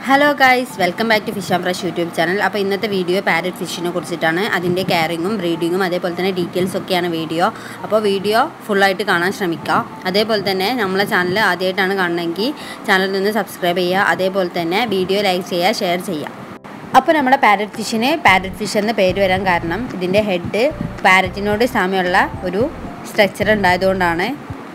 hello guys welcome back to fish and fresh YouTube channel അപ്പോൾ ഇന്നത്തെ video parrot ഫിഷിനെ കുറിച്ചിട്ടാണ് അതിൻ്റെ കെയറിങ്ങും ബ്രീഡിങ്ങും അതേപോലെ തന്നെ ഡീറ്റെയിൽസ് ഒക്കെയാണ് വീഡിയോ അപ്പോൾ വീഡിയോ ഫുള്ളായിട്ട് കാണാൻ ശ്രമിക്കുക അതേപോലെ തന്നെ നമ്മളെ ചാനൽ ആദ്യമായിട്ടാണ് കാണണമെങ്കിൽ ചാനലിൽ നിന്ന് സബ്സ്ക്രൈബ് ചെയ്യുക അതേപോലെ തന്നെ വീഡിയോ ലൈക്ക് ചെയ്യുക ഷെയർ ചെയ്യുക അപ്പോൾ നമ്മുടെ പാരറ്റ് ഫിഷിന് പാരറ്റ് ഫിഷ് എന്ന പേര് വരാൻ കാരണം ഇതിൻ്റെ ഹെഡ് പാരറ്റിനോട് സാമ്യമുള്ള ഒരു സ്ട്രക്ചർ ഉണ്ടായതുകൊണ്ടാണ്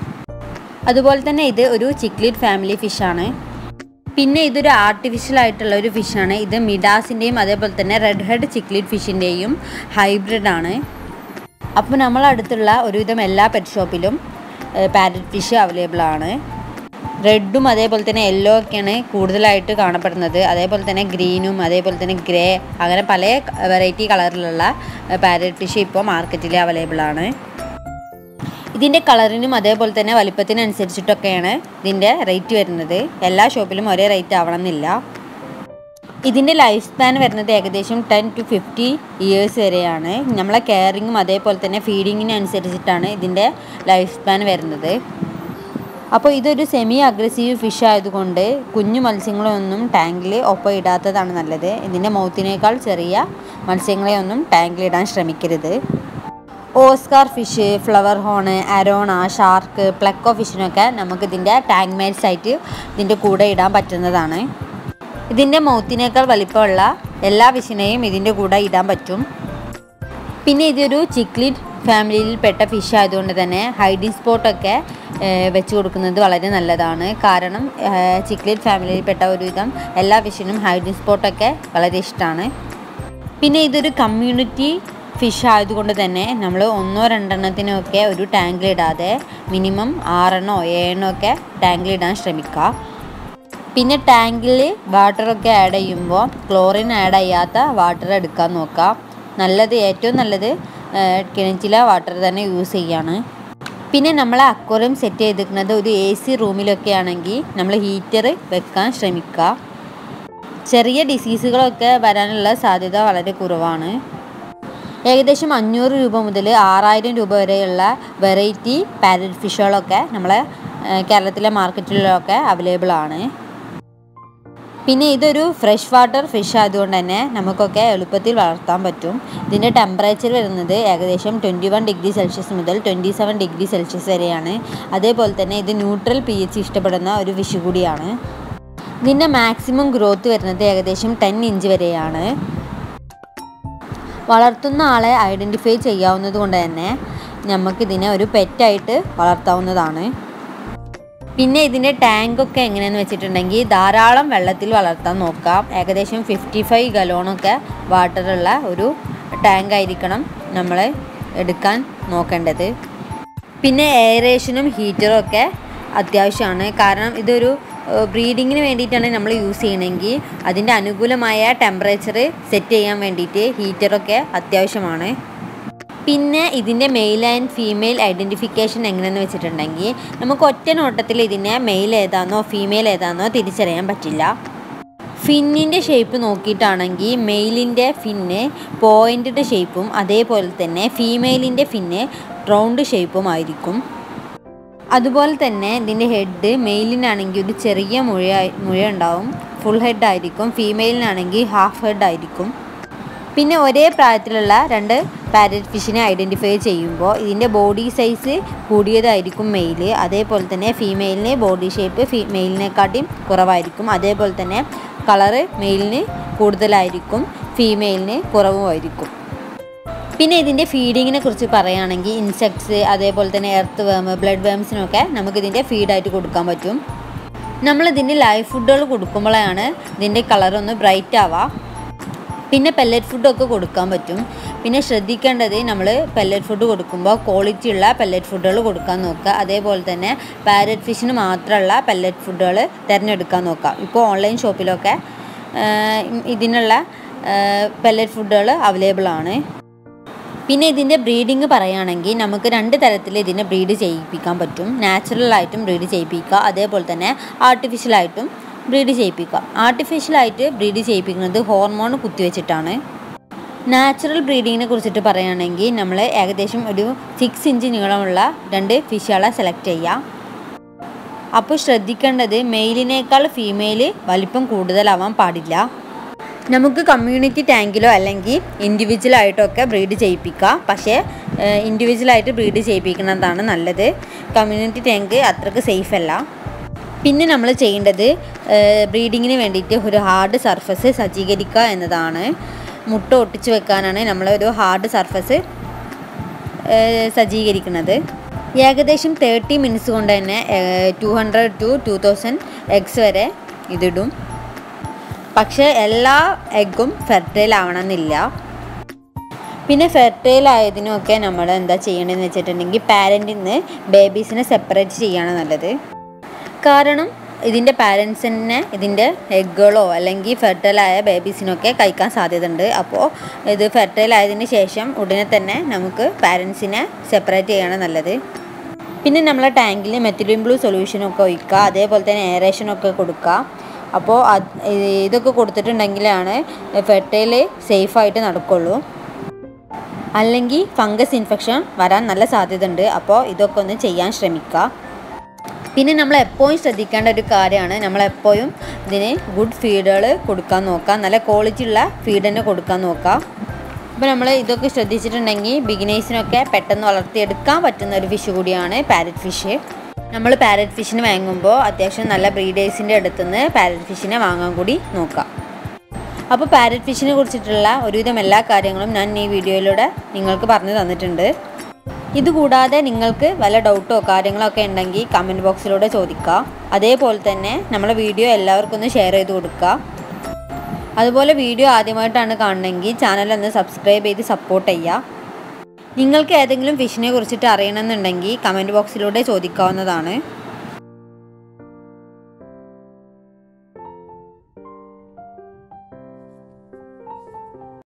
അതുപോലെ തന്നെ ഇത് ഒരു ചിക്ലിഡ് ഫാമിലി ഫിഷാണ് പിന്നെ ഇതൊരു ആർട്ടിഫിഷ്യൽ ആയിട്ടുള്ള ഒരു ഫിഷാണ് ഇത് മിഡാസിൻ്റെയും അതേപോലെ തന്നെ റെഡ് ഹെഡ് ചിക്ലിഡ് ഫിഷിൻ്റെയും ഹൈബ്രിഡ് ആണ് അപ്പോൾ നമ്മളടുത്തുള്ള ഒരുവിധം എല്ലാ പെറ്റ് ഷോപ്പിലും പാരറ്റ് ഫിഷ് അവൈലബിൾ ആണ് റെഡും അതേപോലെ തന്നെ യെല്ലോ ഒക്കെയാണ് കൂടുതലായിട്ട് കാണപ്പെടുന്നത് അതേപോലെ തന്നെ ഗ്രീനും അതേപോലെ തന്നെ ഗ്രേ അങ്ങനെ പല വെറൈറ്റി കളറിലുള്ള പാരറ്റ് ഫിഷ് ഇപ്പോൾ മാർക്കറ്റിൽ അവൈലബിൾ ആണ് ഇതിൻ്റെ കളറിനും അതേപോലെ തന്നെ വലിപ്പത്തിനനുസരിച്ചിട്ടൊക്കെയാണ് ഇതിൻ്റെ റേറ്റ് വരുന്നത് എല്ലാ ഷോപ്പിലും ഒരേ റേറ്റ് ആവണമെന്നില്ല ഇതിൻ്റെ ലൈഫ് സ്പാൻ വരുന്നത് ഏകദേശം ടെൻ ടു ഫിഫ്റ്റി ഇയേഴ്സ് വരെയാണ് നമ്മളെ കെയറിങ്ങും അതേപോലെ തന്നെ ഫീഡിങ്ങിനനുസരിച്ചിട്ടാണ് ഇതിൻ്റെ ലൈഫ് സ്പാൻ വരുന്നത് അപ്പോൾ ഇതൊരു സെമി അഗ്രസീവ് ഫിഷ് ആയതുകൊണ്ട് കുഞ്ഞു മത്സ്യങ്ങളൊന്നും ടാങ്കിൽ ഒപ്പം ഇടാത്തതാണ് നല്ലത് ഇതിൻ്റെ മൗത്തിനേക്കാൾ ചെറിയ മത്സ്യങ്ങളെയൊന്നും ടാങ്കിലിടാൻ ശ്രമിക്കരുത് oscar fish flower horn arowana shark pleco ഫിഷിനൊക്കെ നമുക്ക് ഇതിൻ്റെ ടാങ്ക് മേറ്റ്സ് ആയിട്ട് ഇതിൻ്റെ കൂടെ ഇടാൻ പറ്റുന്നതാണ് ഇതിൻ്റെ മൗത്തിനേക്കാൾ വലിപ്പമുള്ള എല്ലാ ഫിഷിനെയും ഇതിൻ്റെ കൂടെ ഇടാൻ പറ്റും പിന്നെ ഇതൊരു ചിക്ലിഡ് ഫാമിലിയിൽപ്പെട്ട ഫിഷ് ആയതുകൊണ്ട് തന്നെ ഹൈഡിങ് സ്പോട്ടൊക്കെ വെച്ച് കൊടുക്കുന്നത് വളരെ നല്ലതാണ് കാരണം ചിക്ലിഡ് ഫാമിലിയിൽപ്പെട്ട ഒരുവിധം എല്ലാ ഫിഷിനും ഹൈഡിങ് സ്പോട്ടൊക്കെ വളരെ ഇഷ്ടമാണ് പിന്നെ ഇതൊരു കമ്മ്യൂണിറ്റി ഫിഷ് ആയതുകൊണ്ട് തന്നെ നമ്മൾ ഒന്നോ രണ്ടെണ്ണത്തിനൊക്കെ ഒരു ടാങ്കിലിടാതെ മിനിമം ആറെണ്ണോ ഏഴെണ്ണോ ഒക്കെ ടാങ്കിലിടാൻ ശ്രമിക്കുക പിന്നെ ടാങ്കിൽ വാട്ടറൊക്കെ ആഡ് ചെയ്യുമ്പോൾ ക്ലോറിൻ ആഡ് ചെയ്യാത്ത വാട്ടർ എടുക്കാൻ നോക്കുക നല്ലത് ഏറ്റവും നല്ലത് കിണറ്റിലെ വാട്ടർ തന്നെ യൂസ് ചെയ്യാണ് പിന്നെ നമ്മൾ അക്വറിയം സെറ്റ് ചെയ്തിരിക്കുന്നത് ഒരു എ സി റൂമിലൊക്കെ ആണെങ്കിൽ നമ്മൾ ഹീറ്റർ വെക്കാൻ ശ്രമിക്കുക ചെറിയ ഡിസീസുകളൊക്കെ വരാനുള്ള സാധ്യത വളരെ കുറവാണ് ഏകദേശം അഞ്ഞൂറ് രൂപ മുതൽ ആറായിരം രൂപ വരെയുള്ള വെറൈറ്റി പാരറ്റ് ഫിഷുകളൊക്കെ നമ്മളെ കേരളത്തിലെ മാർക്കറ്റിലൊക്കെ അവൈലബിൾ ആണ് പിന്നെ ഇതൊരു ഫ്രഷ് വാട്ടർ ഫിഷ് ആയതുകൊണ്ട് തന്നെ നമുക്കൊക്കെ എളുപ്പത്തിൽ വളർത്താൻ പറ്റും ഇതിൻ്റെ ടെമ്പറേച്ചർ വരുന്നത് ഏകദേശം ട്വൻറ്റി വൺ ഡിഗ്രി സെൽഷ്യസ് മുതൽ ട്വൻറ്റി സെവൻ ഡിഗ്രി സെൽഷ്യസ് വരെയാണ് അതേപോലെ തന്നെ ഇത് ന്യൂട്രൽ പി എച്ച് ഇഷ്ടപ്പെടുന്ന ഒരു ഫിഷ് കൂടിയാണ് ഇതിൻ്റെ മാക്സിമം ഗ്രോത്ത് വരുന്നത് ഏകദേശം ടെൻ ഇഞ്ച് വരെയാണ് വളർത്തുന്ന ആളെ ഐഡൻറ്റിഫൈ ചെയ്യാവുന്നത് കൊണ്ട് തന്നെ നമുക്കിതിനെ ഒരു പെറ്റായിട്ട് വളർത്താവുന്നതാണ് പിന്നെ ഇതിൻ്റെ ടാങ്കൊക്കെ എങ്ങനെയെന്ന് വെച്ചിട്ടുണ്ടെങ്കിൽ ധാരാളം വെള്ളത്തിൽ വളർത്താൻ നോക്കാം ഏകദേശം ഫിഫ്റ്റി ഫൈവ് ഗലോണൊക്കെ വാട്ടറുള്ള ഒരു ടാങ്ക് ആയിരിക്കണം നമ്മൾ എടുക്കാൻ നോക്കേണ്ടത് പിന്നെ എയറേഷനും ഹീറ്ററും ഒക്കെ അത്യാവശ്യമാണ് കാരണം ഇതൊരു ബ്രീഡിങ്ങിന് വേണ്ടിയിട്ടാണ് നമ്മൾ യൂസ് ചെയ്യണമെങ്കിൽ അതിൻ്റെ അനുകൂലമായ ടെമ്പറേച്ചർ സെറ്റ് ചെയ്യാൻ വേണ്ടിയിട്ട് ഹീറ്ററൊക്കെ അത്യാവശ്യമാണ് പിന്നെ ഇതിൻ്റെ മെയിൽ ആൻഡ് ഫീമെയിൽ ഐഡൻറ്റിഫിക്കേഷൻ എങ്ങനെയെന്ന് വെച്ചിട്ടുണ്ടെങ്കിൽ നമുക്ക് ഒറ്റ നോട്ടത്തിൽ ഇതിനെ മെയിൽ ഏതാണെന്നോ ഫീമെയിൽ ഏതാണെന്നോ തിരിച്ചറിയാൻ പറ്റില്ല ഫിന്നിൻ്റെ ഷേപ്പ് നോക്കിയിട്ടാണെങ്കിൽ മെയിലിൻ്റെ ഫിന്ന് പോയിൻറ്റഡ് ഷേപ്പും അതേപോലെ തന്നെ ഫീമെയിലിൻ്റെ ഫിന്ന് റൗണ്ട് ഷേപ്പും ആയിരിക്കും അതുപോലെ തന്നെ ഇതിൻ്റെ ഹെഡ് മെയിലിനാണെങ്കിൽ ഒരു ചെറിയ മുഴ മുഴ ഉണ്ടാവും ഫുൾ ഹെഡ് ആയിരിക്കും ഫീമെയിലിനാണെങ്കിൽ ഹാഫ് ഹെഡ് ആയിരിക്കും പിന്നെ ഒരേ പ്രായത്തിലുള്ള രണ്ട് പാരറ്റ് ഫിഷിനെ ഐഡൻറ്റിഫൈ ചെയ്യുമ്പോൾ ഇതിൻ്റെ ബോഡി സൈസ് കൂടിയതായിരിക്കും മെയിൽ അതേപോലെ തന്നെ ഫീമെയിലിന് ബോഡി ഷേപ്പ് ഫീ മെയിലിനെക്കാട്ടിയും കുറവായിരിക്കും അതേപോലെ തന്നെ കളറ് മെയിലിന് കൂടുതലായിരിക്കും ഫീമെയിലിന് കുറവുമായിരിക്കും പിന്നെ ഇതിൻ്റെ ഫീഡിങ്ങിനെ കുറിച്ച് പറയുകയാണെങ്കിൽ ഇൻസെക്ട്സ് അതേപോലെ തന്നെ എർത്ത് വേം ബ്ലഡ് വേംസിനൊക്കെ നമുക്കിതിൻ്റെ ഫീഡായിട്ട് കൊടുക്കാൻ പറ്റും നമ്മളിതിൻ്റെ ലൈവ് ഫുഡുകൾ കൊടുക്കുമ്പോഴാണ് ഇതിൻ്റെ കളറൊന്ന് ബ്രൈറ്റ് ആവുക പിന്നെ പെല്ലറ്റ് ഫുഡൊക്കെ കൊടുക്കാൻ പറ്റും പിന്നെ ശ്രദ്ധിക്കേണ്ടത് നമ്മൾ പെല്ലറ്റ് ഫുഡ് കൊടുക്കുമ്പോൾ ക്വാളിറ്റി ഉള്ള പെല്ലറ്റ് ഫുഡുകൾ കൊടുക്കാൻ നോക്കുക അതേപോലെ തന്നെ പാരറ്റ് ഫിഷിന് മാത്രമുള്ള പെല്ലറ്റ് ഫുഡുകൾ തിരഞ്ഞെടുക്കാൻ നോക്കുക ഇപ്പോൾ ഓൺലൈൻ ഷോപ്പിലൊക്കെ ഇതിനുള്ള പെല്ലറ്റ് ഫുഡുകൾ അവൈലബിൾ ആണ് പിന്നെ ഇതിൻ്റെ ബ്രീഡിങ് പറയുകയാണെങ്കിൽ നമുക്ക് രണ്ട് തരത്തിൽ ഇതിനെ ബ്രീഡ് ചെയ്യിപ്പിക്കാൻ പറ്റും നാച്ചുറലായിട്ടും ബ്രീഡ് ചെയ്യിപ്പിക്കുക അതേപോലെ തന്നെ ആർട്ടിഫിഷ്യലായിട്ടും ബ്രീഡ് ചെയ്യിപ്പിക്കുക ആർട്ടിഫിഷ്യലായിട്ട് ബ്രീഡ് ചെയ്യിപ്പിക്കുന്നത് ഹോർമോൺ കുത്തിവെച്ചിട്ടാണ് നാച്ചുറൽ ബ്രീഡിങ്ങിനെ കുറിച്ചിട്ട് പറയുകയാണെങ്കിൽ നമ്മൾ ഏകദേശം ഒരു സിക്സ് ഇഞ്ച് നീളമുള്ള രണ്ട് ഫിഷുകളെ സെലക്ട് ചെയ്യുക അപ്പോൾ ശ്രദ്ധിക്കേണ്ടത് മെയിലിനേക്കാൾ ഫീമെയിൽ വലിപ്പം കൂടുതലാവാൻ പാടില്ല നമുക്ക് കമ്മ്യൂണിറ്റി ടാങ്കിലോ അല്ലെങ്കിൽ ഇൻഡിവിജ്വലായിട്ടൊക്കെ ബ്രീഡ് ചെയ്യിപ്പിക്കാം പക്ഷേ ഇൻഡിവിജ്വലായിട്ട് ബ്രീഡ് ചെയ്യിപ്പിക്കുന്നതാണ് നല്ലത് കമ്മ്യൂണിറ്റി ടാങ്ക് അത്രക്ക് സേഫ് അല്ല പിന്നെ നമ്മൾ ചെയ്യേണ്ടത് ബ്രീഡിങ്ങിന് വേണ്ടിയിട്ട് ഒരു ഹാർഡ് സർഫസ് സജ്ജീകരിക്കുക എന്നതാണ് മുട്ട ഒട്ടിച്ച് വെക്കാനാണ് നമ്മൾ ഒരു ഹാർഡ് സർഫസ് സജ്ജീകരിക്കുന്നത് ഏകദേശം തേർട്ടി മിനിറ്റ്സ് കൊണ്ട് തന്നെ two hundred two two thousand eggs വരെ ഇതിടും പക്ഷേ എല്ലാ എഗ്ഗും ഫെർട്ടൈൽ ആവണമെന്നില്ല പിന്നെ ഫെർട്ടൈൽ ആയതിനൊക്കെ നമ്മൾ എന്താ ചെയ്യേണ്ടതെന്ന് വെച്ചിട്ടുണ്ടെങ്കിൽ പാരൻറ്റിൽ നിന്ന് ബേബീസിനെ സെപ്പറേറ്റ് ചെയ്യാണ് നല്ലത് കാരണം ഇതിൻ്റെ പാരൻസിനെ ഇതിൻ്റെ എഗ്ഗുകളോ അല്ലെങ്കിൽ ഫെർട്ടൈലായ ബേബീസിനൊക്കെ കഴിക്കാൻ സാധ്യതയുണ്ട് അപ്പോൾ ഇത് ഫെർട്ടൈൽ ആയതിന് ശേഷം ഉടനെ തന്നെ നമുക്ക് പാരൻസിനെ സെപ്പറേറ്റ് ചെയ്യാണ് നല്ലത് പിന്നെ നമ്മളെ ടാങ്കിൽ മെത്തിലിൻ ബ്ലൂ സൊല്യൂഷനൊക്കെ ഒഴിക്കുക അതേപോലെ തന്നെ എയറേഷനൊക്കെ കൊടുക്കുക അപ്പോൾ അത് ഇതൊക്കെ കൊടുത്തിട്ടുണ്ടെങ്കിലാണ് ഫെർട്ടൈൽ സേഫായിട്ട് നടക്കുള്ളൂ അല്ലെങ്കിൽ ഫംഗസ് ഇൻഫെക്ഷൻ വരാൻ നല്ല സാധ്യതയുണ്ട് അപ്പോൾ ഇതൊക്കെ ഒന്ന് ചെയ്യാൻ ശ്രമിക്കുക പിന്നെ നമ്മൾ എപ്പോഴും ശ്രദ്ധിക്കേണ്ട ഒരു കാര്യമാണ് നമ്മൾ എപ്പോഴും ഇതിന് ഗുഡ് ഫീഡുകൾ കൊടുക്കാൻ നോക്കുക നല്ല ക്വാളിറ്റി ഉള്ള ഫീഡ് തന്നെ കൊടുക്കാൻ നോക്കുക അപ്പോൾ നമ്മൾ ഇതൊക്കെ ശ്രദ്ധിച്ചിട്ടുണ്ടെങ്കിൽ ബിഗിനേഴ്സിനൊക്കെ പെട്ടെന്ന് വളർത്തിയെടുക്കാൻ പറ്റുന്ന ഒരു ഫിഷ് കൂടിയാണ് പാരറ്റ് ഫിഷ് നമ്മൾ പാരറ്റ് ഫിഷിന് വാങ്ങുമ്പോൾ അത്യാവശ്യം നല്ല ബ്രീഡേഴ്സിൻ്റെ അടുത്ത് നിന്ന് പാരറ്റ് ഫിഷിനെ വാങ്ങാൻ കൂടി നോക്കാം അപ്പോൾ പാരറ്റ് ഫിഷിനെ കുറിച്ചിട്ടുള്ള ഒരുവിധം എല്ലാ കാര്യങ്ങളും ഞാൻ ഈ വീഡിയോയിലൂടെ നിങ്ങൾക്ക് പറഞ്ഞു തന്നിട്ടുണ്ട് ഇതുകൂടാതെ നിങ്ങൾക്ക് വല്ല ഡൗട്ടോ കാര്യങ്ങളോ ഒക്കെ ഉണ്ടെങ്കിൽ കമൻറ്റ് ബോക്സിലൂടെ ചോദിക്കുക അതേപോലെ തന്നെ നമ്മളെ വീഡിയോ എല്ലാവർക്കും ഒന്ന് ഷെയർ ചെയ്ത് കൊടുക്കുക അതുപോലെ വീഡിയോ ആദ്യമായിട്ടാണ് കാണണമെങ്കിൽ ചാനൽ ഒന്ന് സബ്സ്ക്രൈബ് ചെയ്ത് സപ്പോർട്ട് ചെയ്യുക നിങ്ങൾക്ക് ഏതെങ്കിലും ഫിഷിനെ കുറിച്ചിട്ട് അറിയണമെന്നുണ്ടെങ്കിൽ കമൻറ്റ് ബോക്സിലൂടെ ചോദിക്കാവുന്നതാണ്